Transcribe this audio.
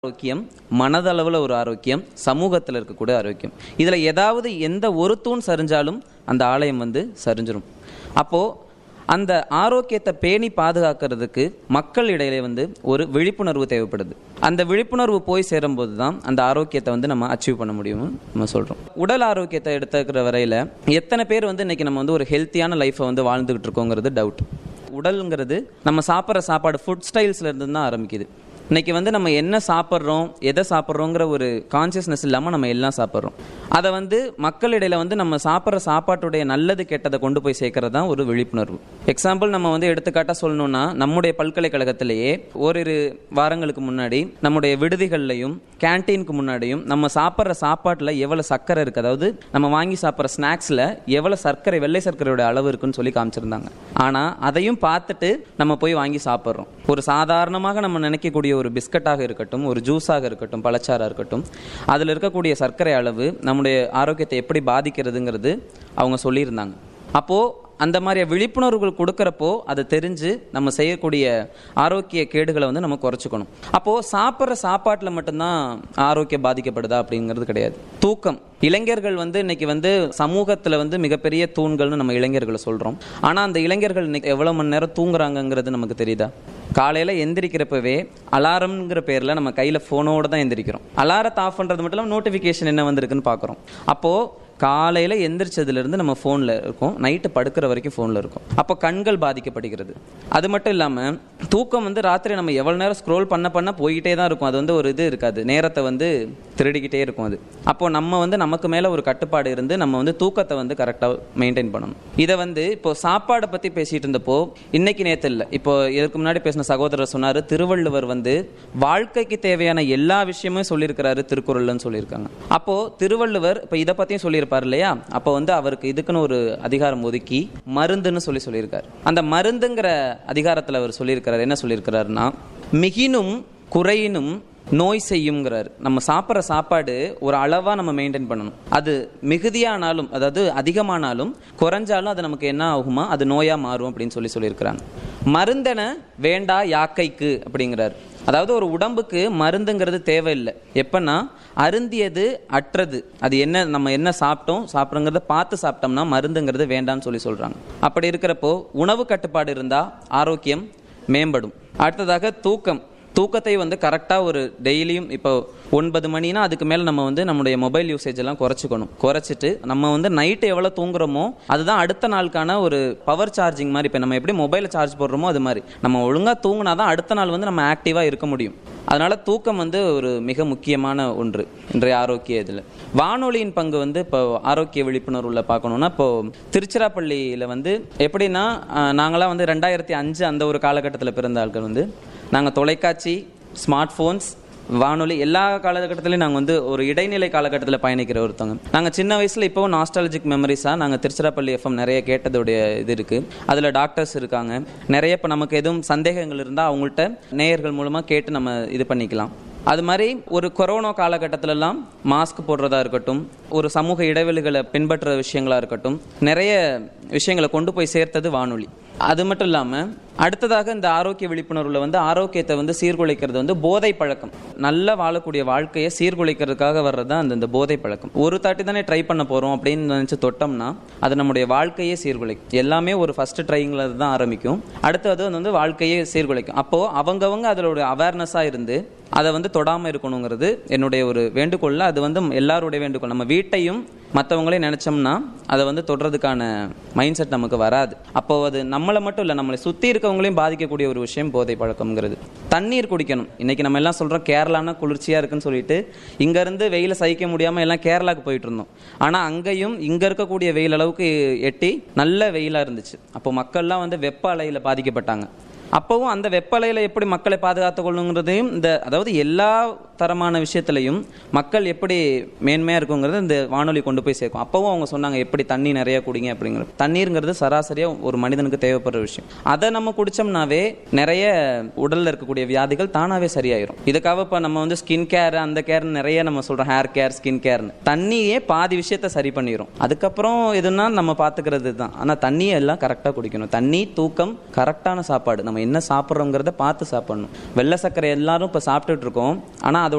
ஆரோக்கியம் மனதளவில் ஒரு ஆரோக்கியம் சமூகத்தில் இருக்கக்கூடிய ஆரோக்கியம் இதில் ஏதாவது எந்த ஒரு தூண் சரிஞ்சாலும் அந்த ஆலயம் வந்து சரிஞ்சிரும் அப்போது அந்த ஆரோக்கியத்தை பேணி பாதுகாக்கிறதுக்கு மக்கள் இடையிலே வந்து ஒரு விழிப்புணர்வு தேவைப்படுது அந்த விழிப்புணர்வு போய் சேரும்போது தான் அந்த ஆரோக்கியத்தை வந்து நம்ம அச்சீவ் பண்ண முடியும்னு நம்ம சொல்கிறோம் உடல் ஆரோக்கியத்தை எடுத்துக்கிற வரையில் எத்தனை பேர் வந்து இன்றைக்கி நம்ம வந்து ஒரு ஹெல்த்தியான லைஃப்பை வந்து வாழ்ந்துக்கிட்டு இருக்கோங்கிறது டவுட் உடலுங்கிறது நம்ம சாப்பிட்ற சாப்பாடு ஃபுட் ஸ்டைல்ஸ்ல இருந்து தான் ஆரம்பிக்குது இன்னைக்கு வந்து நம்ம என்ன சாப்பிட்றோம் எதை சாப்பிட்றோங்கிற ஒரு கான்சியஸ்னஸ் இல்லாமல் நம்ம எல்லாம் சாப்பிட்றோம் அதை வந்து மக்களிடையில வந்து நம்ம சாப்பிட்ற சாப்பாட்டுடைய நல்லது கெட்டதை கொண்டு போய் சேர்க்கறது தான் ஒரு விழிப்புணர்வு எக்ஸாம்பிள் நம்ம வந்து எடுத்துக்காட்டாக சொல்லணும்னா நம்முடைய பல்கலைக்கழகத்திலேயே ஓரிரு வாரங்களுக்கு முன்னாடி நம்முடைய விடுதிகள்லையும் கேன்டீனுக்கு முன்னாடியும் நம்ம சாப்பிட்ற சாப்பாட்டில் எவ்வளோ சர்க்கரை இருக்குது அதாவது நம்ம வாங்கி சாப்பிட்ற ஸ்நாக்ஸில் எவ்வளோ சர்க்கரை வெள்ளை சர்க்கரையோட அளவு இருக்குன்னு சொல்லி காமிச்சிருந்தாங்க ஆனால் அதையும் பார்த்துட்டு நம்ம போய் வாங்கி சாப்பிட்றோம் ஒரு சாதாரணமாக நம்ம நினைக்கக்கூடிய ஒரு பிஸ்கட்டாக இருக்கட்டும் ஒரு ஜூஸாக இருக்கட்டும் பழச்சாறாக இருக்கட்டும் அதில் இருக்கக்கூடிய சர்க்கரை அளவு நம்முடைய ஆரோக்கியத்தை எப்படி பாதிக்கிறதுங்கிறது அவங்க சொல்லியிருந்தாங்க அப்போது அந்த மாதிரி விழிப்புணர்வுகள் கொடுக்குறப்போ அதை தெரிஞ்சு நம்ம செய்யக்கூடிய ஆரோக்கிய கேடுகளை வந்து நம்ம குறைச்சிக்கணும் அப்போது சாப்பிட்ற சாப்பாட்டில் மட்டும்தான் ஆரோக்கியம் பாதிக்கப்படுதா அப்படிங்கிறது கிடையாது தூக்கம் இளைஞர்கள் வந்து இன்னைக்கு வந்து சமூகத்தில் வந்து மிகப்பெரிய தூண்கள்னு நம்ம இளைஞர்களை சொல்கிறோம் ஆனால் அந்த இளைஞர்கள் இன்னைக்கு எவ்வளோ மணி நேரம் தூங்குறாங்கங்கிறது நமக்கு தெரியுதா காலையில் எந்திரிக்கிறப்பவே அலாரம்ங்கிற பேரில் நம்ம கையில் ஃபோனோடு தான் எந்திரிக்கிறோம் அலாரத்தை ஆஃப் பண்ணுறது மட்டும் இல்லாமல் நோட்டிஃபிகேஷன் என்ன வந்திருக்குன்னு பார்க்குறோம் அப்போது காலையில் எந்திரிச்சதுலேருந்து நம்ம ஃபோனில் இருக்கோம் நைட்டு படுக்கிற வரைக்கும் ஃபோனில் இருக்கும் அப்போ கண்கள் பாதிக்கப்படுகிறது அது மட்டும் இல்லாமல் தூக்கம் வந்து ராத்திரி நம்ம எவ்வளோ நேரம் ஸ்க்ரோல் பண்ண பண்ண போய்கிட்டே தான் இருக்கும் அது வந்து ஒரு இது இருக்காது நேரத்தை வந்து திருடிக்கிட்டே இருக்கும் அது அப்போ நம்ம வந்து நமக்கு மேலே ஒரு கட்டுப்பாடு இருந்து நம்ம வந்து தூக்கத்தை வந்து கரெக்டாக மெயின்டைன் பண்ணணும் இதை வந்து இப்போ சாப்பாடை பற்றி பேசிகிட்டு இருந்தப்போ இன்னைக்கு நேற்று இல்லை இப்போ இதுக்கு முன்னாடி பேசின சகோதரர் சொன்னார் திருவள்ளுவர் வந்து வாழ்க்கைக்கு தேவையான எல்லா விஷயமும் சொல்லியிருக்கிறாரு திருக்குறள்னு சொல்லியிருக்காங்க அப்போ திருவள்ளுவர் இப்போ இதை பற்றியும் சொல்லியிருப்பார் இல்லையா அப்போ வந்து அவருக்கு இதுக்குன்னு ஒரு அதிகாரம் ஒதுக்கி மருந்துன்னு சொல்லி சொல்லியிருக்காரு அந்த மருந்துங்கிற அதிகாரத்தில் அவர் சொல்லியிருக்கிறார் என்ன சொல்லியிருக்கிறாருன்னா மிகினும் குறையினும் நோய் செய்யுங்கிறார் நம்ம சாப்பிட்ற சாப்பாடு ஒரு அளவாக நம்ம மெயின்டைன் பண்ணணும் அது மிகுதியானாலும் அதாவது அதிகமானாலும் குறைஞ்சாலும் அது நமக்கு என்ன ஆகுமா அது நோயாக மாறும் அப்படின்னு சொல்லி சொல்லியிருக்கிறாங்க மருந்தென வேண்டா யாக்கைக்கு அப்படிங்கிறார் அதாவது ஒரு உடம்புக்கு மருந்துங்கிறது தேவையில்லை எப்பன்னா அருந்தியது அற்றது அது என்ன நம்ம என்ன சாப்பிட்டோம் சாப்பிட்றோங்கிறத பார்த்து சாப்பிட்டோம்னா மருந்துங்கிறது வேண்டாம்னு சொல்லி சொல்கிறாங்க அப்படி இருக்கிறப்போ உணவு கட்டுப்பாடு இருந்தால் ஆரோக்கியம் மேம்படும் அடுத்ததாக தூக்கம் தூக்கத்தை வந்து கரெக்டாக ஒரு டெய்லியும் இப்போ ஒன்பது மணினா அதுக்கு மேலே நம்ம வந்து நம்முடைய மொபைல் யூசேஜ் எல்லாம் குறைச்சிக்கணும் குறைச்சிட்டு நம்ம வந்து நைட்டு எவ்வளோ தூங்குறோமோ அதுதான் அடுத்த நாளுக்கான ஒரு பவர் சார்ஜிங் மாதிரி இப்போ நம்ம எப்படி மொபைலில் சார்ஜ் போடுறோமோ அது மாதிரி நம்ம ஒழுங்காக தூங்கினா தான் அடுத்த நாள் வந்து நம்ம ஆக்டிவாக இருக்க முடியும் அதனால தூக்கம் வந்து ஒரு மிக முக்கியமான ஒன்று இன்றைய ஆரோக்கிய இதில் வானொலியின் பங்கு வந்து இப்போ ஆரோக்கிய விழிப்புணர்வுல பார்க்கணுன்னா இப்போ திருச்சிராப்பள்ளியில் வந்து எப்படின்னா அஹ், நாங்களாம் வந்து ரெண்டாயிரத்தி அஞ்சு அந்த ஒரு காலகட்டத்தில் பிறந்த ஆட்கள் வந்து நாங்கள் தொலைக்காட்சி ஸ்மார்ட் ஃபோன்ஸ் வானொலி எல்லா காலகட்டத்திலையும் நாங்கள் வந்து ஒரு இடைநிலை காலகட்டத்தில் பயணிக்கிற ஒருத்தவங்க நாங்கள் சின்ன வயசில் இப்போவும் நாஸ்டாலஜிக் மெமரிஸாக நாங்கள் திருச்சிராப்பள்ளி எஃப்எம் நிறைய கேட்டதுடைய இது இருக்குது அதில் டாக்டர்ஸ் இருக்காங்க நிறைய இப்போ நமக்கு எதுவும் சந்தேகங்கள் இருந்தால் அவங்கள்ட்ட நேயர்கள் மூலமாக கேட்டு நம்ம இது பண்ணிக்கலாம் அது மாதிரி ஒரு கொரோனா காலகட்டத்திலலாம் மாஸ்க் போடுறதா இருக்கட்டும் ஒரு சமூக இடைவெளிகளை பின்பற்ற விஷயங்களா இருக்கட்டும் நிறைய விஷயங்களை கொண்டு போய் சேர்த்தது வானொலி அது மட்டும் இல்லாமல் அடுத்ததாக இந்த ஆரோக்கிய விழிப்புணர்வுல வந்து ஆரோக்கியத்தை வந்து சீர்குலைக்கிறது வந்து போதை பழக்கம் நல்லா வாழக்கூடிய வாழ்க்கையை சீர்குலைக்கிறதுக்காக வர்றது தான் அந்த இந்த போதை பழக்கம் ஒரு தாட்டி தானே ட்ரை பண்ண போகிறோம் அப்படின்னு நினச்சி தொட்டோம்னா அது நம்முடைய வாழ்க்கையே சீர்குலைக்கும் எல்லாமே ஒரு ஃபர்ஸ்ட் ட்ரைங்கில் தான் ஆரம்பிக்கும் அடுத்தது வந்து வாழ்க்கையே சீர்குலைக்கும் அப்போது அவங்கவங்க அதில் ஒரு அவேர்னஸாக இருந்து அதை வந்து தொடாமல் இருக்கணுங்கிறது என்னுடைய ஒரு வேண்டுகோளில் அது வந்து எல்லாருடைய வேண்டுகோள் நம்ம வீட்டையும் மற்றவங்களையும் நினச்சோம்னா அதை வந்து தொடுறதுக்கான மைண்ட் செட் நமக்கு வராது அப்போ அது நம்மளை மட்டும் இல்லை நம்மளை சுற்றி இருக்கவங்களையும் பாதிக்கக்கூடிய ஒரு விஷயம் போதை பழக்கம்ங்கிறது தண்ணீர் குடிக்கணும் இன்னைக்கு நம்ம எல்லாம் சொல்கிறோம் கேரளானா குளிர்ச்சியாக இருக்குன்னு சொல்லிட்டு இங்கேருந்து வெயில சகிக்க முடியாமல் எல்லாம் கேரளாவுக்கு போயிட்டு இருந்தோம் ஆனால் அங்கேயும் இங்கே இருக்கக்கூடிய வெயில் அளவுக்கு எட்டி நல்ல வெயிலாக இருந்துச்சு அப்போ மக்கள்லாம் வந்து வெப்ப அலையில் பாதிக்கப்பட்டாங்க அப்போவும் அந்த வெப்பலையில் எப்படி மக்களை பாதுகாத்துக் கொள்ளுங்கிறதையும் இந்த அதாவது எல்லா தரமான விஷயத்துலையும் மக்கள் எப்படி மேன்மையாக இருக்குங்கிறது இந்த வானொலி கொண்டு போய் சேர்க்கும் அப்போவும் அவங்க சொன்னாங்க எப்படி தண்ணி நிறைய குடிங்க அப்படிங்கிறது தண்ணீருங்கிறது சராசரியாக ஒரு மனிதனுக்கு தேவைப்படுற விஷயம் அதை நம்ம குடிச்சோம்னாவே நிறைய உடலில் இருக்கக்கூடிய வியாதிகள் தானாகவே சரியாயிரும் இதுக்காக இப்போ நம்ம வந்து ஸ்கின் கேர் அந்த கேர் நிறைய நம்ம சொல்கிறோம் ஹேர் கேர் ஸ்கின் கேர்னு தண்ணியே பாதி விஷயத்த சரி பண்ணிடும் அதுக்கப்புறம் எதுனா நம்ம பார்த்துக்கிறது தான் ஆனால் தண்ணியை எல்லாம் கரெக்டாக குடிக்கணும் தண்ணி தூக்கம் கரெக்டான சாப்பாடு நம்ம நம்ம என்ன சாப்பிட்றோங்கிறத பார்த்து சாப்பிடணும் வெள்ளை சர்க்கரை எல்லாரும் இப்போ சாப்பிட்டுட்டு இருக்கோம் ஆனால் அதோட